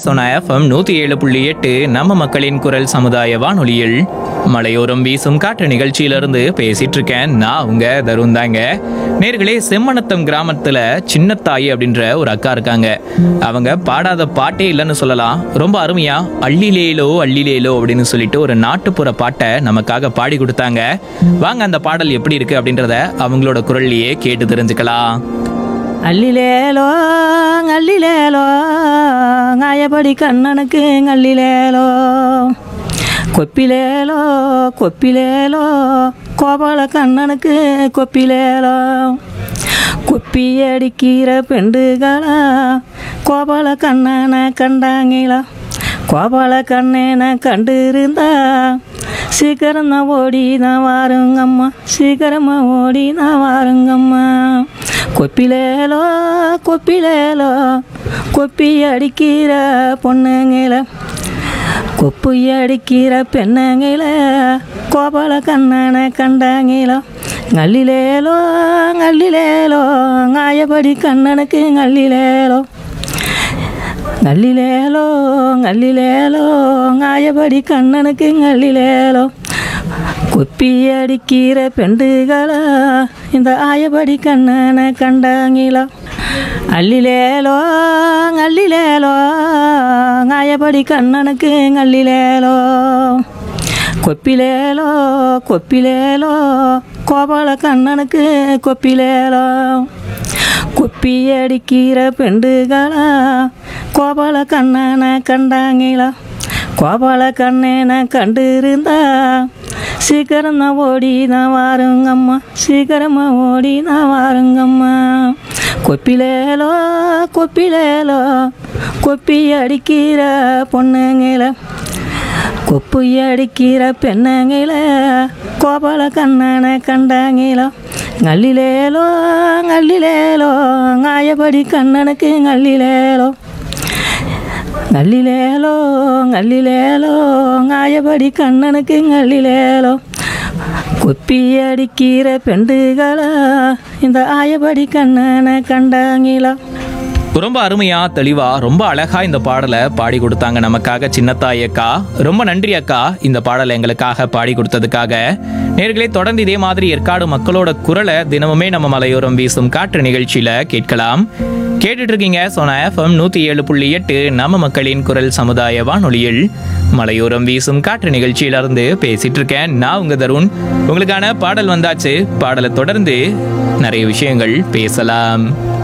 Sona FM நூத்தி ஏழு புள்ளி எட்டு நம்ம மக்களின் குரல் சமுதாய வானொலியில் மலையோரம் வீசும் காற்று நிகழ்ச்சியிலிருந்து பேசிட்டு இருக்கேன் நான் உங்க தருண் தாங்க நேர்களே செம்மணத்தம் கிராமத்துல சின்னத்தாயி அப்படின்ற ஒரு அக்கா இருக்காங்க அவங்க பாடாத பாட்டே இல்லைன்னு சொல்லலாம் ரொம்ப அருமையா அள்ளிலேலோ அள்ளிலேலோ அப்படின்னு சொல்லிட்டு ஒரு நாட்டுப்புற பாட்டை நமக்காக பாடி கொடுத்தாங்க வாங்க அந்த பாடல் எப்படி இருக்கு அப்படின்றத அவங்களோட குரல்லையே கேட்டு தெரிஞ்சுக்கலாம் அள்ளிலேலோ அள்ளிலேலோ ஆயபடி கண்ணனுக்கு அள்ளிலேலோ கொப்பிலேலோ கொப்பிலேலோ கோபால கண்ணனுக்கு கொப்பிலேலோ கொப்பி அடிக்கிற பெண்டுகளா கோபால கண்ணனை கண்டாங்களா கோபால கண்ணனை கண்டிருந்தா சீக்கிரம் தான் ஓடி தான் வாருங்கம்மா சீக்கிரமா ஓடி தான் வாருங்கம்மா கொப்பிலேலோ கொப்பிலேலோ கொப்பி அடிக்கிற பொண்ணுங்கள கொப்பு அடிக்கிற பெண்ணுங்கள கோபால கண்ணனை கண்டாங்களோ நல்லிலேலோ நல்லிலேலோ ஆயபடி கண்ணனுக்கு நல்லிலேலோ நல்லிலேலோ நல்லிலேலோ ஆயபடி கண்ணனுக்கு நல்லிலேலோ குப்பி அடிக்கிற பெண்டுகளா இந்த ஆயபடி கண்ணனை கண்டாங்களா அள்ளிலேலோ அள்ளிலேலோ ஆயபடி கண்ணனுக்கு அள்ளிலேலோ கொப்பிலேலோ கொப்பிலேலோ கோபால கண்ணனுக்கு கொப்பிலேலோ குப்பி அடிக்கிற பெண்டுகளா கோபால கண்ணனை கண்டாங்களா கோபால கண்ணனை கண்டிருந்தா சீக்கிரம் தான் ஓடி தான் வாருங்கம்மா சீக்கிரமா ஓடி தான் வாருங்கம்மா கொப்பிலேலோ கொப்பிலேலோ கொப்பி அடிக்கிற பொண்ணுங்கள கொப்பு அடிக்கிற பெண்ணுங்கள கோபால கண்ணனை கண்டாங்களோ நல்லிலேலோ நல்லிலேலோ ஆயபடி கண்ணனுக்கு நல்லிலேலோ நல்லிலேலோ நல்லிலேலோ ஆயபடி கண்ணனுக்கு நல்லிலேலோ கொப்பி அடிக்கிற பெண்டுகளா இந்த ஆயபடி கண்ணனை கண்டாங்களா ரொம்ப அருமையா தெளிவா ரொம்ப அழகா இந்த பாடலை பாடி கொடுத்தாங்க நமக்காக சின்னத்தாய் அக்கா ரொம்ப நன்றி அக்கா இந்த பாடலை எங்களுக்காக பாடி கொடுத்ததுக்காக நேர்களே தொடர்ந்து இதே மாதிரி ஏற்காடு மக்களோட குரலை தினமுமே நம்ம மலையோரம் வீசும் காற்று நிகழ்ச்சியில கேட்கலாம் கேட்டுட்டு இருக்கீங்க சோனா எஃப்எம் நூத்தி ஏழு புள்ளி எட்டு நம்ம மக்களின் குரல் சமுதாய வானொலியில் மலையோரம் வீசும் காற்று நிகழ்ச்சியில இருந்து பேசிட்டு இருக்கேன் நான் உங்க தருண் உங்களுக்கான பாடல் வந்தாச்சு பாடலை தொடர்ந்து நிறைய விஷயங்கள் பேசலாம்